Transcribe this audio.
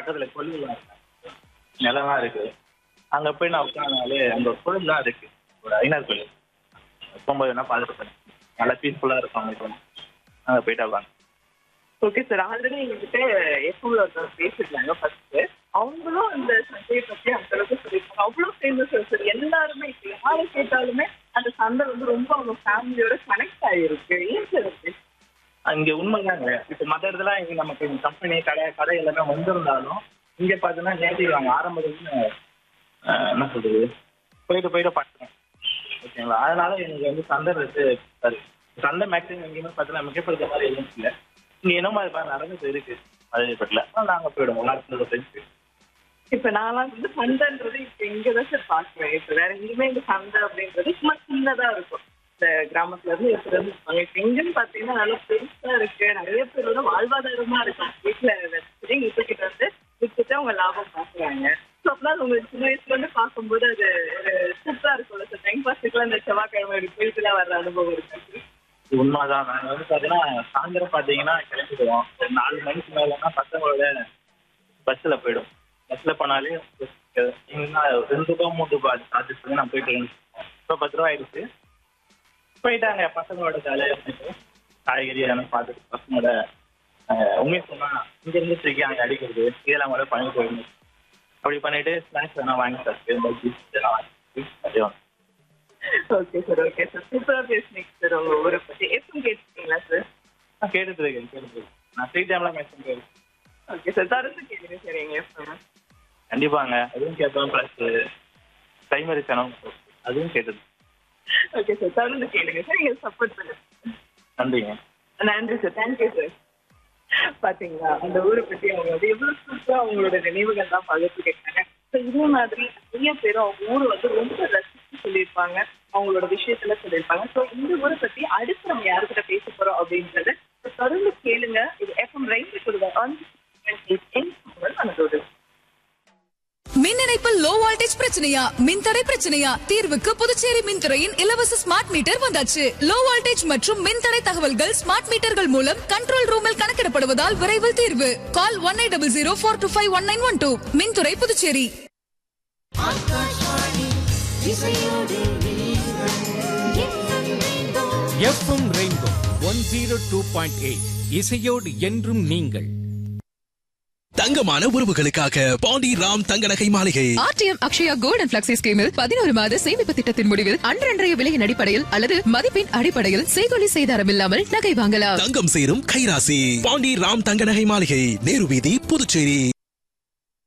பக்கத்துல கொல்லுலாம் இருக்கு நிலம்லாம் இருக்கு அங்க போய் நான் உட்காந்தாலே அங்க ஒரு கோயில்லாம் இருக்கு ஒரு ஐநார் கோயில் போகும்போது வேணா பார்த்துட்டு நல்லா பீஸ்ஃபுல்லா இருக்கும் அவங்களுக்கு அங்க போயிட்டு உட்காந்து ஓகே சார் ஆல்ரெடி எங்ககிட்ட எஃப்எம்ல ஒருத்தர் பேசிருந்தாங்க ஃபர்ஸ்ட் அவங்களும் அந்த சந்தையை பத்தி அந்த அளவுக்கு சொல்லியிருக்காங்க அவ்வளோ ஃபேமஸ் சார் எல்லாருமே இப்போ யாரை கேட்டாலுமே அந்த சந்தை வந்து ரொம்ப அவங்க ஃபேமிலியோட கனெக்ட் ஆகிருக்கு ஏன் சார் அது அங்க உண்மைதாங்க இப்ப மத்த இடத்துல இங்க நமக்கு கம்பெனி கடை கடை எல்லாமே வந்திருந்தாலும் இங்க பாத்தீங்கன்னா நேற்று வாங்க ஆரம்பத்துல ஆஹ், என்ன சொல்றது போயிட்டு போயிட்டு பார்த்தேன் ஓகேங்களா அதனால எனக்கு வந்து சந்தை இருக்கு சரி சந்தை மேக்ஸிமம் எங்கேயுமே பார்த்தீங்கன்னா மிகப்படுத்த மாதிரி எதுவும் இல்லை இங்க என்னமோ அது மாதிரி நடந்தது இருக்கு அதேபட்டில் நாங்க போயிடுவோம் எல்லாத்துல ஃப்ரெண்ட்ஸ் இப்ப நான்லாம் வந்து சந்தைன்றது இப்ப இங்கதான் சார் பாக்குறேன் இப்ப வேற எங்கேயுமே இந்த சந்தை அப்படின்றது சும்மா சின்னதா இருக்கும் இந்த கிராமத்துல இருந்து எப்படி இருந்து இருப்பாங்க இப்ப எங்கன்னு பாத்தீங்கன்னா நல்லா பெருசா இருக்கு நிறைய பேரோட வாழ்வாதாரமா இருக்கும் வீட்டுல வச்சுட்டு இப்ப கிட்ட வந்து வித்துட்டு அவங்க லாபம் பாக்குறாங்க ஸோ அப்பெல்லாம் உங்க சின்ன வயசுல இருந்து பார்க்கும்போது அது ஒரு சூப்பரா இருக்கும்ல சார் டைம் பாஸ்க்குலாம் இந்த செவ்வாய்க்கிழமை கோயிலுக்குலாம் வர்ற அனுபவம் இருக்கு உண்மைதான் நாங்க வந்து பாத்தீங்கன்னா சாயந்தரம் பாத்தீங்கன்னா கிளம்பிடுவோம் ஒரு நாலு மணிக்கு மேலன்னா பசங்களோட பஸ்ல போயிடும் பஸ்ல போனாலே இன்னும் ரெண்டு ரூபா மூணு ரூபாய் சார்ஜஸ் பண்ணி நான் போயிட்டு இருக்கேன். இப்போ பத்து ரூபா ஆயிடுச்சு போயிட்டாங்க பசங்களோட ஜாலியாக இருந்துட்டு காய்கறி எல்லாம் பார்த்துட்டு பசங்களோட ஆஹ், உண்மையை சொன்னா இங்க இருந்து தூக்கி அங்கே அடிக்கிறது இதெல்லாம் கூட பண்ணி போயிடணும் அப்படி பண்ணிட்டு ஸ்நாக்ஸ் வேணா வாங்கி சாப்பிட்டு இந்த ஜூஸ் இதெல்லாம் வாங்கி அப்படியே வந்து ஓகே சார் ஓகே சார் சூப்பரா பேசுனீங்க சார் உங்க ஊரை பத்தி எப்பவும் கேட்டுருக்கீங்களா சார் நான் கேட்டுட்டு இருக்கேன் கேட்டுட்டு இருக்கேன் நான் ஃப்ரீ டைம்லாம் மெசேஜ் போயிருக்கேன் ஓகே சார் தரத்து கேளுங்க சார் எங்க எஃப்எம் கண்டிப்பாங்க அதுவும் கேட்போம் ப்ளஸ் பிரைமரி சேனல் அதுவும் கேட்டது ஓகே சார் தொடர்ந்து கேளுங்க சார் நீங்க சப்போர்ட் பண்ணுங்க நன்றிங்க நன்றி சார் தேங்க்யூ சார் பாத்தீங்களா அந்த ஊரை பத்தி அவங்க வந்து எவ்வளவு சூப்பரா அவங்களோட நினைவுகள் தான் பகிர்ந்து கேட்டாங்க ஸோ இதே மாதிரி நிறைய பேரும் அவங்க ஊரை வந்து ரொம்ப ரசிச்சு சொல்லியிருப்பாங்க அவங்களோட விஷயத்துல சொல்லியிருப்பாங்க ஸோ இந்த ஊரை பத்தி அடுத்து நம்ம யாருக்கிட்ட பேச போறோம் அப்படின்றத தொடர்ந்து கேளுங்க இது எஃப்எம் ரைட் கொடுங்க மனதோடு மின் இணைப்பில் லோ வோல்டேஜ் பிரச்சனையா மின்தடை பிரச்சனையா தீர்வுக்கு புதுச்சேரி மின்துறையின் இலவச ஸ்மார்ட் மீட்டர் வந்தாச்சு லோ வோல்டேஜ் மற்றும் மின்தடை தகவல்கள் ஸ்மார்ட் மீட்டர்கள் மூலம் கண்ட்ரோல் ரூமில் கணக்கிடப்படுவதால் விரைவில் தீர்வு call one eight double zero four two five one nine one two மின்துறை Puducherry FM rainbow one zero two point eight இசையோடு என்றும் நீங்கள் தங்கமான உறவுகளுக்காக பாண்டி ராம் தங்க நகை மாளிகை RTM Akshaya gold and flexi ஸ்கீமில் பதினோரு மாத சேமிப்பு திட்டத்தின் முடிவில் அன்றன்றைய விலையின் அடிப்படையில் அல்லது மதிப்பின் அடிப்படையில் செய்கொலி செய்தாரம் இல்லாமல் நகை வாங்கலாம் தங்கம் சேரும் கைராசி பாண்டி ராம் தங்க நகை மாளிகை நேரு வீதி புதுச்சேரி